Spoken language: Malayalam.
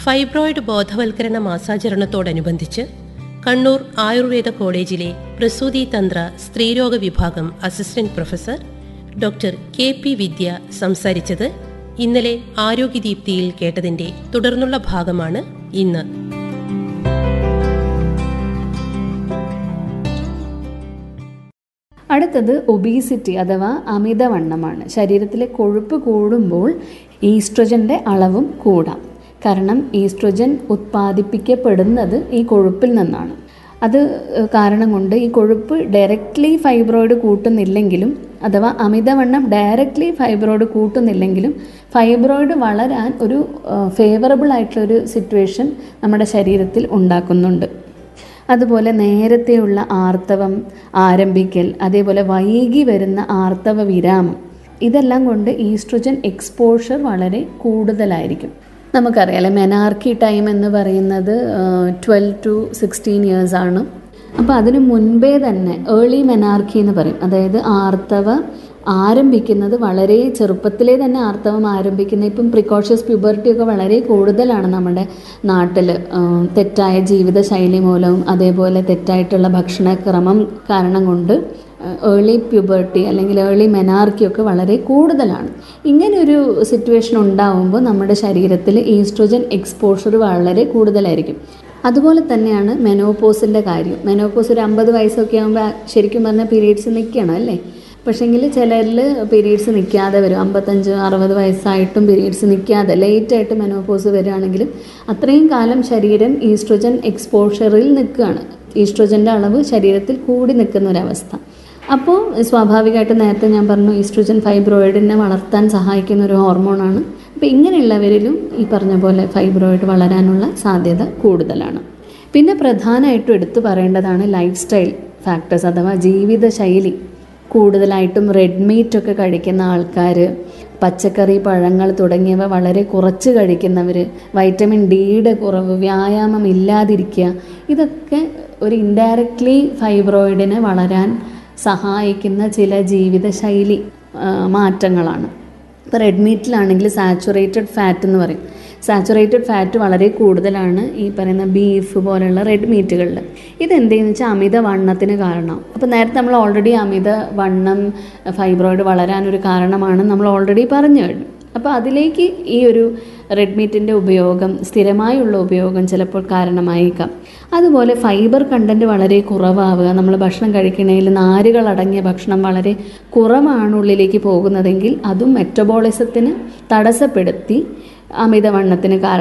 ഫൈബ്രോയിഡ് ബോധവൽക്കരണ മാസാചരണത്തോടനുബന്ധിച്ച് കണ്ണൂർ ആയുർവേദ കോളേജിലെ പ്രസൂതി തന്ത്ര സ്ത്രീരോഗ വിഭാഗം assistant professor doctor K P Vidya സംസാരിച്ചത് ഇന്നലെ ആരോഗ്യദീപ്തിയിൽ കേട്ടതിന്റെ തുടർന്നുള്ള ഭാഗമാണ് ഇന്ന് അടുത്തത് ഒബീസിറ്റി അഥവാ അമിതവണ്ണമാണ് ശരീരത്തിലെ കൊഴുപ്പ് കൂടുമ്പോൾ ഈസ്ട്രജൻ്റെ അളവും കൂടാം കാരണം ഈസ്ട്രജൻ ഉത്പാദിപ്പിക്കപ്പെടുന്നത് ഈ കൊഴുപ്പിൽ നിന്നാണ് അത് ഏഹ്, കാരണം കൊണ്ട് ഈ കൊഴുപ്പ് ഡയറക്റ്റ്ലി ഫൈബ്രോയിഡ് കൂട്ടുന്നില്ലെങ്കിലും അഥവാ അമിതവണ്ണം ഡയറക്റ്റ്ലി ഫൈബ്രോയിഡ് കൂട്ടുന്നില്ലെങ്കിലും ഫൈബ്രോയിഡ് വളരാൻ ഒരു ഫേവറബിൾ ആയിട്ടുള്ളൊരു സിറ്റുവേഷൻ നമ്മുടെ ശരീരത്തിൽ ഉണ്ടാക്കുന്നുണ്ട് അതുപോലെ നേരത്തെയുള്ള ആർത്തവം ആരംഭിക്കൽ അതേപോലെ വൈകി വരുന്ന ആർത്തവ വിരാമം ഇതെല്ലാം കൊണ്ട് ഈസ്ട്രോജൻ എക്സ്പോഷർ വളരെ കൂടുതലായിരിക്കും നമുക്കറിയാലോ മെനാർക്കി ടൈം എന്ന് പറയുന്നത് ട്വൽവ് ടു സിക്സ്റ്റീൻ ഇയേഴ്സ് ആണ് അപ്പോൾ അതിനു മുൻപേ തന്നെ ഏർലി മെനാർക്കി എന്ന് പറയും അതായത് ആർത്തവ ആരംഭിക്കുന്നത് വളരെ ചെറുപ്പത്തിലേ തന്നെ ആർത്തവം ആരംഭിക്കുന്ന ഇപ്പം പ്രിക്കോഷ്യസ് പ്യൂബർട്ടി ഒക്കെ വളരെ കൂടുതലാണ് നമ്മുടെ നാട്ടിൽ തെറ്റായ ജീവിതശൈലി മൂലവും അതേപോലെ തെറ്റായിട്ടുള്ള ഭക്ഷണക്രമം കാരണം കൊണ്ട് ഏർലി പ്യൂബർട്ടി അല്ലെങ്കിൽ ഏർലി മെനാർക്കി ഒക്കെ വളരെ കൂടുതലാണ് ഇങ്ങനൊരു സിറ്റുവേഷൻ ഉണ്ടാവുമ്പോൾ നമ്മുടെ ശരീരത്തിൽ ഈസ്ട്രോജൻ എക്സ്പോഷർ വളരെ കൂടുതലായിരിക്കും അതുപോലെ തന്നെയാണ് മെനോപോസിൻ്റെ കാര്യം മെനോപോസ് ഒരു അമ്പത് വയസ്സൊക്കെ ആകുമ്പോൾ ശരിക്കും പറഞ്ഞാൽ പീരീഡ്സ് നിൽക്കണം അല്ലേ പക്ഷേങ്കിൽ ചിലരിൽ പീരീഡ്സ് നിൽക്കാതെ വരും അമ്പത്തഞ്ച് അറുപത് വയസ്സായിട്ടും പീരീഡ്സ് നിൽക്കാതെ ലേറ്റായിട്ട് മെനോപോസ് വരികയാണെങ്കിലും അത്രയും കാലം ശരീരം ഈസ്ട്രോജൻ എക്സ്പോഷറിൽ നിൽക്കുകയാണ് ഈസ്ട്രോജൻ്റെ അളവ് ശരീരത്തിൽ കൂടി നിൽക്കുന്ന ഒരവസ്ഥ അപ്പോൾ സ്വാഭാവികമായിട്ട് നേരത്തെ ഞാൻ പറഞ്ഞു ഈസ്ട്രോജൻ ഫൈബ്രോയിഡിനെ വളർത്താൻ സഹായിക്കുന്ന ഒരു ഹോർമോണാണ് അപ്പോൾ ഇങ്ങനെയുള്ളവരിലും ഈ പറഞ്ഞ പോലെ ഫൈബ്രോയിഡ് വളരാനുള്ള സാധ്യത കൂടുതലാണ് പിന്നെ പ്രധാനമായിട്ടും എടുത്തു പറയേണ്ടതാണ് ലൈഫ് സ്റ്റൈൽ ഫാക്ടേഴ്സ് അഥവാ ജീവിതശൈലി കൂടുതലായിട്ടും റെഡ് മീറ്റ് ഒക്കെ കഴിക്കുന്ന ആൾക്കാർ പച്ചക്കറി പഴങ്ങൾ തുടങ്ങിയവ വളരെ കുറച്ച് കഴിക്കുന്നവർ വൈറ്റമിൻ ഡിയുടെ കുറവ് വ്യായാമം ഇല്ലാതിരിക്കുക ഇതൊക്കെ ഒരു ഇൻഡയറക്റ്റ്ലി ഫൈബ്രോയിഡിനെ വളരാൻ സഹായിക്കുന്ന ചില ജീവിതശൈലി ആ, മാറ്റങ്ങളാണ് ഇപ്പോൾ റെഡ് മീറ്റിലാണെങ്കിൽ സാച്ചുറേറ്റഡ് ഫാറ്റ് എന്ന് പറയും സാച്ചുറേറ്റഡ് ഫാറ്റ് വളരെ കൂടുതലാണ് ഈ പറയുന്ന ബീഫ് പോലെയുള്ള റെഡ് മീറ്റുകളിൽ ഇതെന്തെന്ന് വെച്ചാൽ അമിത വണ്ണത്തിന് കാരണം അപ്പോൾ നേരത്തെ നമ്മൾ ഓൾറെഡി അമിത വണ്ണം ഫൈബ്രോയിഡ് വളരാനൊരു കാരണമാണ് നമ്മൾ ഓൾറെഡി പറഞ്ഞു കഴിഞ്ഞു അപ്പോൾ അതിലേക്ക് ഈ ഒരു റെഡ് മീറ്റിൻ്റെ ഉപയോഗം സ്ഥിരമായുള്ള ഉപയോഗം ചിലപ്പോൾ കാരണമായേക്കാം അതുപോലെ ഫൈബർ കണ്ടൻറ്റ് വളരെ കുറവാവുക നമ്മൾ ഭക്ഷണം കഴിക്കണതിൽ നാരുകൾ അടങ്ങിയ ഭക്ഷണം വളരെ കുറവാണ് ഉള്ളിലേക്ക് പോകുന്നതെങ്കിൽ അതും മെറ്റബോളിസത്തിന് തടസ്സപ്പെടുത്തി അമിതവണ്ണത്തിന് കാരണം